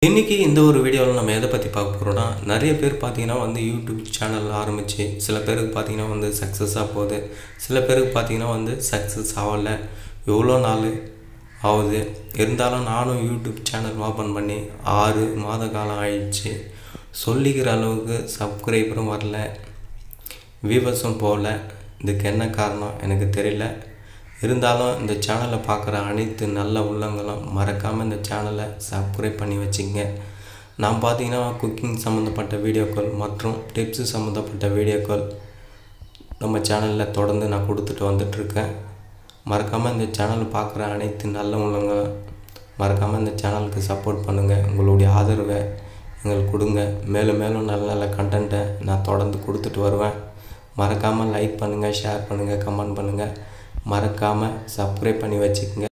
இன்றைக்கி இந்த ஒரு வீடியோவில் நம்ம எதை பற்றி பார்க்க போகிறோம்னா நிறைய பேர் பார்த்தீங்கன்னா வந்து யூடியூப் சேனல் ஆரம்பித்து சில பேருக்கு பார்த்தீங்கன்னா வந்து சக்ஸஸாக போகுது சில பேருக்கு பார்த்தீங்கன்னா வந்து சக்ஸஸ் ஆகலை எவ்வளோ நாள் ஆகுது இருந்தாலும் நானும் யூடியூப் சேனல் ஓப்பன் பண்ணி ஆறு மாத காலம் ஆயிடுச்சு சொல்லிக்கிற அளவுக்கு சப்ஸ்கிரைபரும் வரல வியூவர்ஸும் போகல இதுக்கு என்ன காரணம் எனக்கு தெரியல இருந்தாலும் இந்த சேனலை பார்க்குற அனைத்து நல்ல உள்ளங்களும் மறக்காமல் இந்த சேனலை சப்ஸ்கிரைப் பண்ணி வச்சுங்க நான் பார்த்தீங்கன்னா குக்கிங் சம்மந்தப்பட்ட வீடியோக்கள் மற்றும் டிப்ஸு சம்மந்தப்பட்ட வீடியோக்கள் நம்ம சேனலில் தொடர்ந்து நான் கொடுத்துட்டு வந்துட்டுருக்கேன் மறக்காமல் இந்த சேனல் பார்க்குற அனைத்து நல்ல உள்ளங்களும் மறக்காமல் இந்த சேனலுக்கு சப்போர்ட் பண்ணுங்கள் உங்களுடைய ஆதரவை எங்களுக்கு கொடுங்க மேலும் மேலும் நல்ல நல்ல கண்டென்ட்டை நான் தொடர்ந்து கொடுத்துட்டு வருவேன் மறக்காமல் லைக் பண்ணுங்கள் ஷேர் பண்ணுங்கள் கமெண்ட் பண்ணுங்கள் மறக்காமல் சப்ஸ்கிரைப் பண்ணி வச்சுக்கோங்க